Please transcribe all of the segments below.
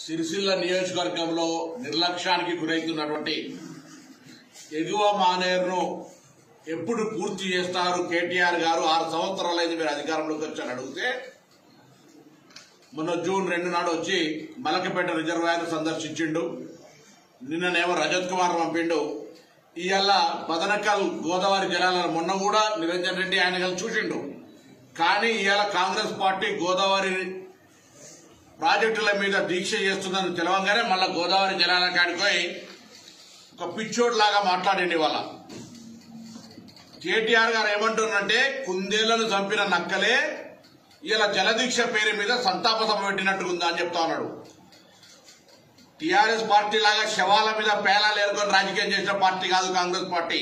సిరిసిల్ల నియోజకవర్గంలో నిర్లక్ష్యానికి గురవుతున్నటువంటి ఎగువ మానేరును ఎప్పుడు పూర్తి చేస్తారు కేటీఆర్ గారు ఆరు సంవత్సరాలైంది మీరు అధికారంలోకి వచ్చారు అడిగితే మొన్న జూన్ రెండు నాడు వచ్చి మలకపేట రిజర్వాయర్ సందర్శించిండు నిన్ననేమో రజత్ కుమార్ పంపిండు ఇవాళ బదనకల్ గోదావరి జలాలను మొన్న కూడా నిరంజన్ రెడ్డి ఆయన కలిసి చూసిండు కానీ ఇవాళ కాంగ్రెస్ పార్టీ గోదావరి ప్రాజెక్టుల మీద దీక్ష చేస్తుందని తెలవంగానే మళ్ళా గోదావరి జలాల కాడిపోయి ఒక పిచ్చోడ్ లాగా మాట్లాడింది వాళ్ళ కేటీఆర్ గారు ఏమంటున్నారంటే కుందేళ్లను చంపిన నక్కలే ఇలా జలదీక్ష పేరు మీద సంతాప సభ పెట్టినట్టుగా ఉందా అని చెప్తా ఉన్నాడు టిఆర్ఎస్ పార్టీ లాగా శవాల మీద పేలాలు ఏరుకొని రాజకీయం చేసిన పార్టీ కాదు కాంగ్రెస్ పార్టీ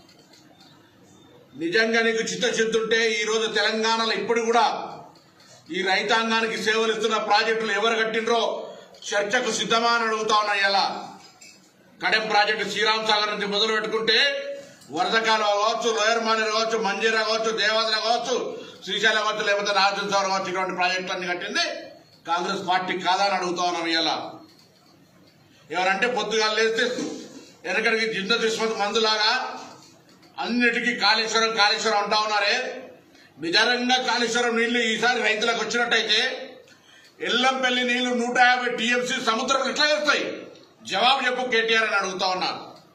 నిజంగా నీకు చిత్తశుద్ధి ఉంటే ఈ రోజు తెలంగాణలో ఇప్పుడు కూడా ఈ రైతాంగానికి సేవలు ఇస్తున్న ప్రాజెక్టులు ఎవరు కట్టినరో చర్చకు సిద్ధమా అని అడుగుతా ఉన్నా ఇలా కడెం ప్రాజెక్టు శ్రీరామ్ సాగర్ నుంచి మొదలు పెట్టుకుంటే వరదకాలం కావచ్చు లోయర్ మానేరు కావచ్చు మంజీరా కావచ్చు దేవాదన కావచ్చు శ్రీశైలం కావచ్చు లేకపోతే నాగార్జున సాగర్ కావచ్చు ఇటువంటి ప్రాజెక్టులన్నీ కట్టింది కాంగ్రెస్ పార్టీ కాదా అని అడుగుతా ఉన్నాం ఇలా ఎవరంటే పొద్దుగా లేస్తే వెనకడికి జింద దుష్మత్ మందులాగా అన్నిటికీ కాళేశ్వరం కాళేశ్వరం అంటా ఉన్నారే నిజంగా కాళేశ్వరం నీళ్లు ఈసారి రైతులకు వచ్చినట్టయితే ఎల్లంపల్లి నీళ్లు నూట యాభై టీఎంసీ సముద్రం ఎట్లా వస్తాయి జవాబు చెప్పు కేటీఆర్ అని అడుగుతా ఉన్నా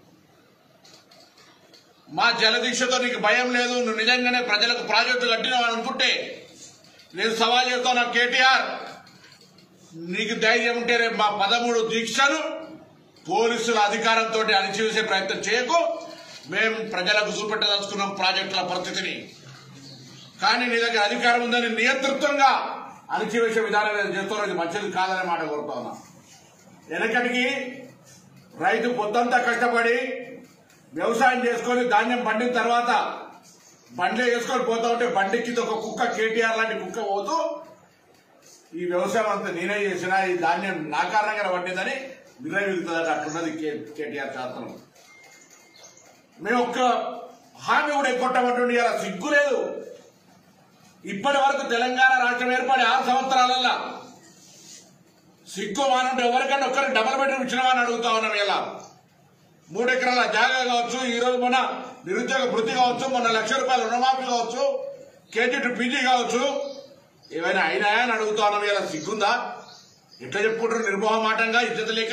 మా జలదీక్షతో నీకు భయం లేదు నువ్వు నిజంగానే ప్రజలకు ప్రాజెక్టు కట్టినావు అని అనుకుంటే నేను సవాల్ చేస్తున్నా కేటీఆర్ నీకు ధైర్యం ఉంటే రేపు మా పదమూడు దీక్షను పోలీసుల అధికారంతో అణిచివేసే ప్రయత్నం చేయకు మేము ప్రజలకు చూపెట్టదలుచుకున్నాం ప్రాజెక్టుల పరిస్థితిని కానీ నీ దగ్గర అధికారం ఉందని నియంతృత్వంగా అణిచివేసే విధానం ఏదో చేస్తున్నావు ఇది మంచిది కాదనే మాట కోరుతా ఉన్నా వెనకటికి రైతు పొద్దంతా కష్టపడి వ్యవసాయం చేసుకొని ధాన్యం పండిన తర్వాత బండ్లే వేసుకొని పోతా ఉంటే బండి కింద ఒక కుక్క కేటీఆర్ లాంటి కుక్క పోతూ ఈ వ్యవసాయం అంతా నేనే చేసిన ఈ ధాన్యం నా కారణంగా పట్టిందని నిర్ణయిస్తుందట అట్లున్నది కే- కేటీఆర్ శాస్త్రం మేము ఒక్క హామీ కూడా ఎక్కొట్టమంటుండే ఇలా సిగ్గు లేదు ఇప్పటి వరకు తెలంగాణ రాష్ట్రం ఏర్పడి ఆరు సంవత్సరాలల్లా సిగ్గు మానంటే ఎవరికైనా ఒక్కరికి డబల్ బెడ్రూమ్ ఇచ్చినవని అడుగుతా ఉన్నాం ఇలా మూడు ఎకరాల జాగా కావచ్చు ఈ రోజు మన నిరుద్యోగ వృత్తి కావచ్చు మన లక్ష రూపాయల రుణమాఫీ కావచ్చు కేజీ టు పీజీ కావచ్చు ఏమైనా అయినాయా అని అడుగుతా ఉన్నాం ఇలా సిగ్గుందా ఎట్లా చెప్పుకుంటారు నిర్మోహమాటంగా ఇజ్జత లేక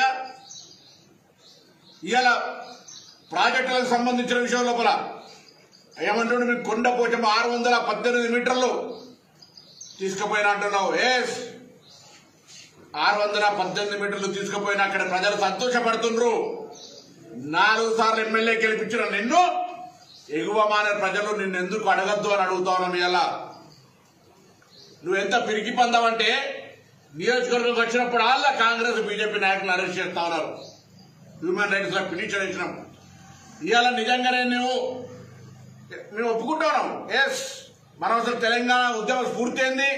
ఇవాళ ప్రాజెక్టులకు సంబంధించిన విషయం లోపల ఏమంటుండే మీకు కొండ పోచమ్మ ఆరు వందల పద్దెనిమిది మీటర్లు తీసుకుపోయినా అంటున్నావు ఎస్ ఆరు వందల పద్దెనిమిది మీటర్లు తీసుకుపోయినా అక్కడ ప్రజలు సంతోషపడుతుండ్రు నాలుగు సార్లు ఎమ్మెల్యే గెలిపించిన నిన్ను ఎగువ మానే ప్రజలు నిన్ను ఎందుకు అడగద్దు అని అడుగుతా ఉన్నాం ఇలా నువ్వు ఎంత పిరికి పొందావంటే నియోజకవర్గంకి వచ్చినప్పుడు అలా కాంగ్రెస్ బీజేపీ నాయకులు అరెస్ట్ చేస్తా ఉన్నారు హ్యూమన్ రైట్స్ లో పిటిషన్ ఇచ్చినాం ఇవాళ నిజంగానే నువ్వు మేము ఒప్పుకుంటున్నాం ఎస్ మనం అసలు తెలంగాణ ఉద్యమ స్ఫూర్తి ఏంది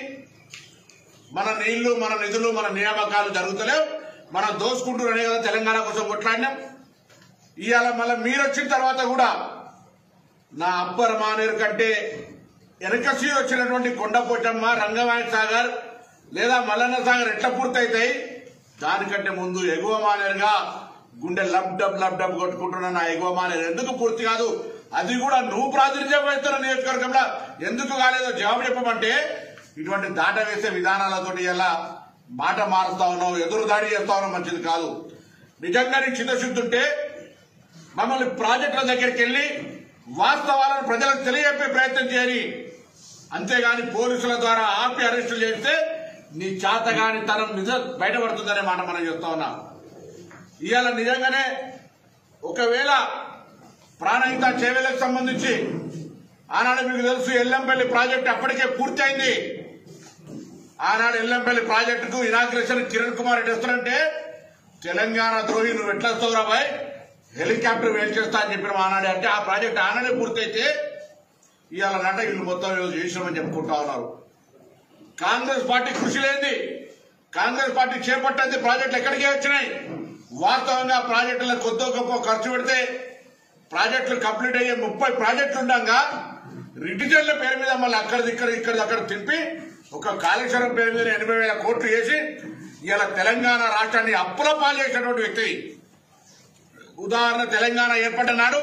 మన నీళ్లు మన నిధులు మన నియామకాలు జరుగుతలేవు మనం దోసుకుంటూనే కదా తెలంగాణ కోసం కొట్లాడినాం ఇవాళ మళ్ళీ మీరు వచ్చిన తర్వాత కూడా నా అప్పర్ మానేరు కంటే వెనకసి వచ్చినటువంటి కొండపోచమ్మ రంగవాయ సాగర్ లేదా మల్లన్న సాగర్ ఎట్లా పూర్తయితాయి దానికంటే ముందు ఎగువ మానేరుగా గుండె లబ్ డబ్ లబ్ డబ్ కొట్టుకుంటున్న నా ఎగువ మానేరు ఎందుకు పూర్తి కాదు అది కూడా నువ్వు ప్రాతినిధ్యం వహిస్తున్న నియోజకవర్గంలో ఎందుకు కాలేదో జవాబు చెప్పమంటే ఇటువంటి దాట వేసే విధానాలతోటి ఎలా మాట మారుస్తా ఉన్నావు ఎదురు దాడి చేస్తా ఉన్నావు మంచిది కాదు నిజంగా నీకు చిత్తశుద్ధి ఉంటే మమ్మల్ని ప్రాజెక్టుల దగ్గరికి వెళ్ళి వాస్తవాలను ప్రజలకు తెలియజెప్పే ప్రయత్నం చేయాలి అంతేగాని పోలీసుల ద్వారా ఆపి అరెస్టులు చేస్తే నీ చాతగాని తనం నిజం బయటపడుతుందనే మాట మనం చెప్తా ఉన్నాం ఇవాళ నిజంగానే ఒకవేళ ప్రాణహిత చేవేలకు సంబంధించి ఆనాడు మీకు తెలుసు ఎల్లంపల్లి ప్రాజెక్టు అప్పటికే పూర్తయింది ఆనాడు ఎల్లంపల్లి ప్రాజెక్టుకు ఇనాగ్రేషన్ కిరణ్ కుమార్ రెడ్డి వస్తారంటే తెలంగాణ ద్రోహి నువ్వు ఎట్లా వస్తావురా బాయ్ హెలికాప్టర్ వేల్ చేస్తా అని చెప్పిన ఆనాడే అంటే ఆ ప్రాజెక్ట్ ఆనాడే పూర్తయితే ఇవాళ నట వీళ్ళు మొత్తం ఈరోజు చేసినామని చెప్పుకుంటా ఉన్నారు కాంగ్రెస్ పార్టీ కృషి లేనిది కాంగ్రెస్ పార్టీ చేపట్టేది ప్రాజెక్టులు ఎక్కడికే వచ్చినాయి వాస్తవంగా ప్రాజెక్టులకు కొద్దో గొప్ప ఖర్చు పెడితే ప్రాజెక్టులు కంప్లీట్ అయ్యే ముప్పై ప్రాజెక్టులు ఉండగా రిటిజన్ల పేరు మీద మళ్ళీ అక్కడిది ఇక్కడ ఇక్కడిది అక్కడ తిప్పి ఒక కాళేశ్వరం పేరు మీద ఎనభై వేల కోట్లు చేసి ఇలా తెలంగాణ రాష్ట్రాన్ని అప్పుల పాలు చేసినటువంటి వ్యక్తి ఉదాహరణ తెలంగాణ ఏర్పడ్డ నాడు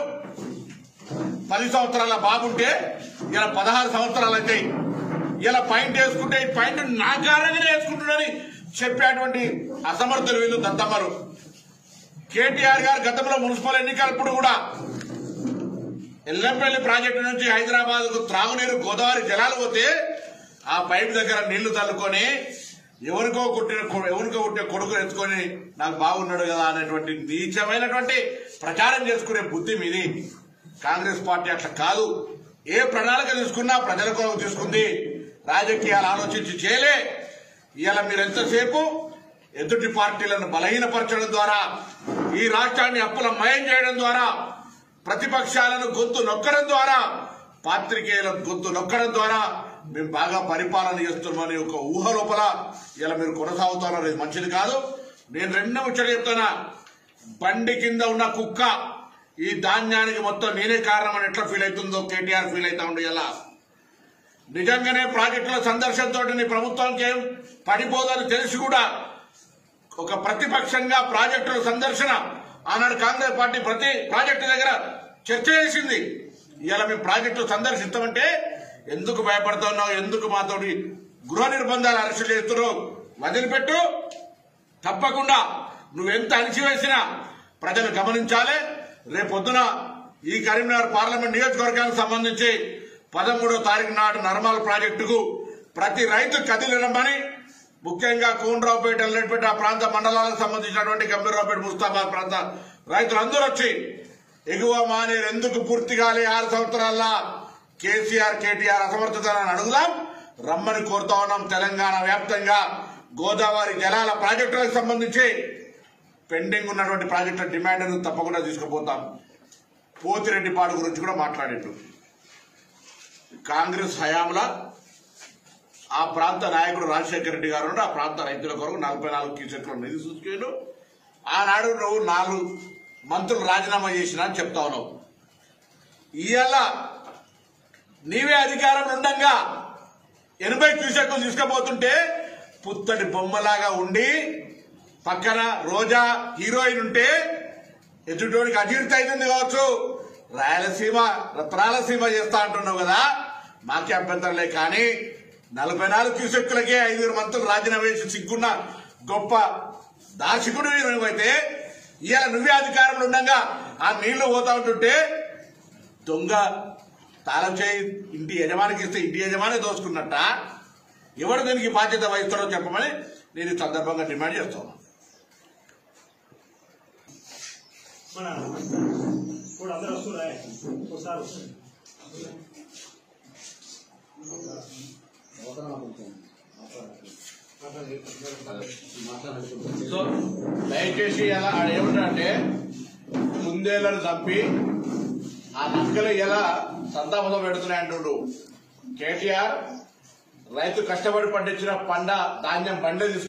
పది సంవత్సరాల బాబుంటే ఇలా పదహారు సంవత్సరాలు అయితే ఇలా పాయింట్ వేసుకుంటే ఈ పాయింట్ నా కారణంగానే వేసుకుంటున్నారని చెప్పేటువంటి అసమర్థులు వీళ్ళు దత్తమ్మలు కేటీఆర్ గారు గతంలో మున్సిపల్ ఎన్నికలప్పుడు కూడా ఎల్లంపల్లి ప్రాజెక్టు నుంచి హైదరాబాద్ కు త్రాగునీరు గోదావరి జలాలు పోతే ఆ పైప్ దగ్గర నీళ్లు తల్లుకొని ఎవరికో కొట్టిన కొ- ఎవరికో కొట్టిన కొడుకు ఎత్తుకొని నాకు బాగున్నాడు కదా అనేటువంటి నీచమైనటువంటి ప్రచారం చేసుకునే బుద్ధి మీది కాంగ్రెస్ పార్టీ అట్లా కాదు ఏ ప్రణాళిక తీసుకున్నా ప్రజల కొరకు తీసుకుంది రాజకీయాలు ఆలోచించి చేయలే ఇవాళ మీరు ఎంతసేపు ఎదుటి పార్టీలను బలహీనపరచడం ద్వారా ఈ రాష్ట్రాన్ని అప్పుల మయం చేయడం ద్వారా ప్రతిపక్షాలను గొంతు నొక్కడం ద్వారా పాత్రికేయుల గొంతు నొక్కడం ద్వారా మేము బాగా పరిపాలన చేస్తున్నామని ఒక ఊహ లోపల ఇలా మీరు కొనసాగుతున్నారు ఇది మంచిది కాదు నేను రెండు ముచ్చట చెప్తున్నా బండి కింద ఉన్న కుక్క ఈ ధాన్యానికి మొత్తం నేనే కారణం అని ఎట్లా ఫీల్ అవుతుందో కేటీఆర్ ఫీల్ అవుతా ఉండే ఇలా నిజంగానే ప్రాజెక్టుల సందర్శనతో నీ ప్రభుత్వానికి ఏం పడిపోదని తెలిసి కూడా ఒక ప్రతిపక్షంగా ప్రాజెక్టుల సందర్శన ఆనాడు కాంగ్రెస్ పార్టీ ప్రతి ప్రాజెక్టు దగ్గర చర్చ చేసింది ఇవాళ మేము ప్రాజెక్టులు సందర్శిస్తామంటే ఎందుకు భయపడుతున్నావు ఎందుకు మాతోటి గృహ నిర్బంధాలు అరెస్టు చేస్తున్నావు వదిలిపెట్టు తప్పకుండా నువ్వెంత అణిచివేసినా ప్రజలు గమనించాలి రేపొద్దున ఈ కరీంనగర్ పార్లమెంట్ నియోజకవర్గానికి సంబంధించి పదమూడో తారీఖు నాడు నర్మల్ ప్రాజెక్టుకు ప్రతి రైతు కదిలిరమ్మని ముఖ్యంగా కూనరావుపేట ఎల్లపేట ఆ ప్రాంత మండలాలకు సంబంధించినటువంటి గంభీరరావుపేట ముస్తాబాద్ ప్రాంత రైతులందరూ వచ్చి ఎగువ మానేరు ఎందుకు పూర్తి కాలే ఆరు సంవత్సరాల్లో కేసీఆర్ కేటీఆర్ అసమర్థతలను అడుగుదాం రమ్మని కోరుతా ఉన్నాం తెలంగాణ వ్యాప్తంగా గోదావరి జలాల ప్రాజెక్టులకు సంబంధించి పెండింగ్ ఉన్నటువంటి ప్రాజెక్టుల డిమాండ్ను తప్పకుండా తీసుకుపోతాం పోతిరెడ్డిపాడు గురించి కూడా మాట్లాడేట్టు కాంగ్రెస్ హయాంలో ఆ ప్రాంత నాయకుడు రాజశేఖర రెడ్డి గారు ఉండి ఆ ప్రాంత రైతుల కొరకు నలభై నాలుగు క్యూసెక్ల నిధి చూసుకెళ్ళు ఆనాడు నువ్వు నాలుగు మంత్రులు రాజీనామా చేసినా అని చెప్తా ఉన్నావు ఇవాళ నీవే అధికారం ఉండంగా ఎనభై క్యూసెక్లు తీసుకుపోతుంటే పుత్తడి బొమ్మలాగా ఉండి పక్కన రోజా హీరోయిన్ ఉంటే ఎదుటోడికి అజీర్తి అవుతుంది కావచ్చు రాయలసీమ రత్నాలసీమ చేస్తా అంటున్నావు కదా మాకే అభ్యంతరం కానీ నలభై నాలుగు క్యూసెక్కులకే ఐదుగురు మంత్రులు రాజీనామా చేసి సిగ్గున్న గొప్ప దార్శకుడు నువ్వైతే ఇవాళ నువ్వే అధికారంలో ఉండగా ఆ నీళ్లు పోతా ఉంటుంటే దొంగ తాళం చేయి ఇంటి యజమానికి ఇస్తే ఇంటి యజమాని దోచుకున్నట్ట ఎవడు దీనికి బాధ్యత వహిస్తాడో చెప్పమని నేను ఈ సందర్భంగా డిమాండ్ చేస్తాను మన ఇప్పుడు అందరూ వస్తున్నారా ఒకసారి వస్తుంది సో దయచేసి ఎలా ఆడేమిటంటే కుందేళ్లను చంపి ఆ నక్కలు ఎలా సంతాపంతో పెడుతున్నాయంటుండు కేటీఆర్ రైతు కష్టపడి పండించిన పంట ధాన్యం బండ్లు తీసుకు